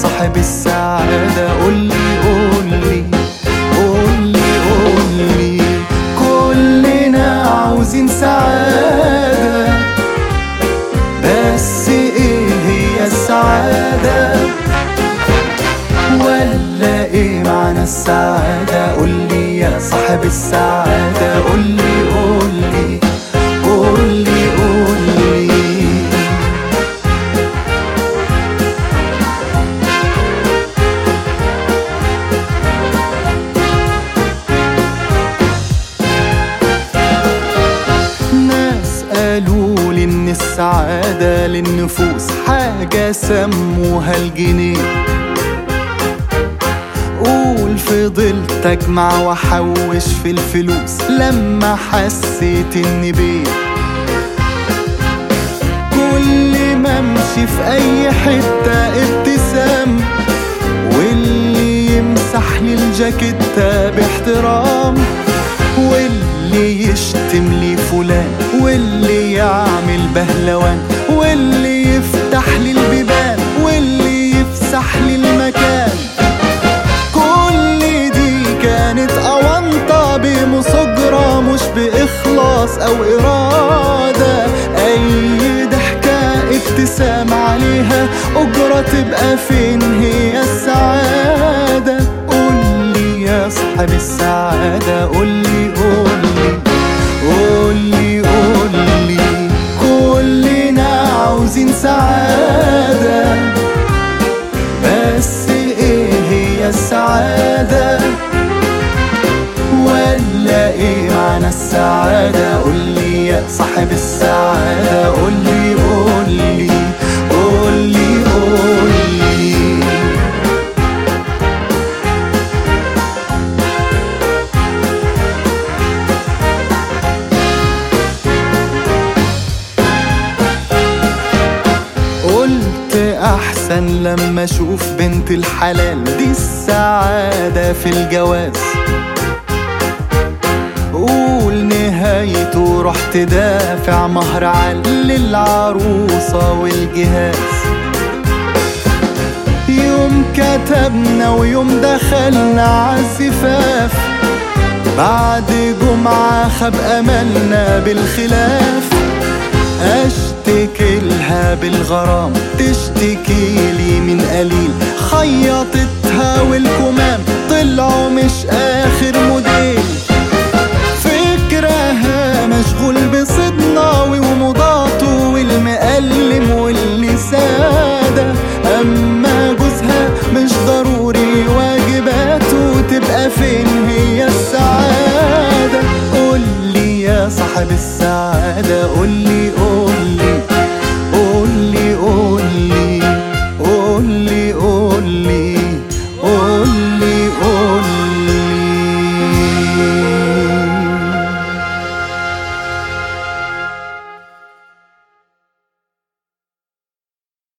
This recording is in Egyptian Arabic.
صاحب السعادة قولي قولي قولي قولي كلنا عاوزين سعادة بس ايه هي السعادة ولا ايه معنى السعادة قولي يا صاحب السعادة قولي قولي قولي قولي ناس قالوا لي ان السعادة للنفوس حاجة سموها الجنيه قول فضلت اجمع واحوش في الفلوس لما حسيت اني بيه كل ما امشي في اي حتة ابتسام واللي يمسح لي الجاكيتة باحترام واللي يشتم لي فلان واللي يعمل بهلوان واللي يفتح لي البيبان واللي يفسح لي المكان كل دي كانت أونطة بمصجرة مش بإخلاص أو إرادة أي ضحكة ابتسام عليها أجرة تبقى فين هي السعادة قولي يا صاحب السعادة قولي قولي قولي قولي كلنا عاوزين سعادة بس ايه هي السعادة ولا ايه معنى السعادة قولي يا صاحب السعادة قولي قولي قولي قولي قلت احسن لما اشوف بنت الحلال دي السعادة في الجواز قول نهايته رحت دافع مهر عال للعروسة والجهاز يوم كتبنا ويوم دخلنا عالزفاف بعد جمعة خاب أملنا بالخلاف اشتكي لها بالغرام تشتكي لي من قليل خيطتها والكمام طلعوا مش اخر موديل فكرها مشغول بصدناوي ومضاته والمقلم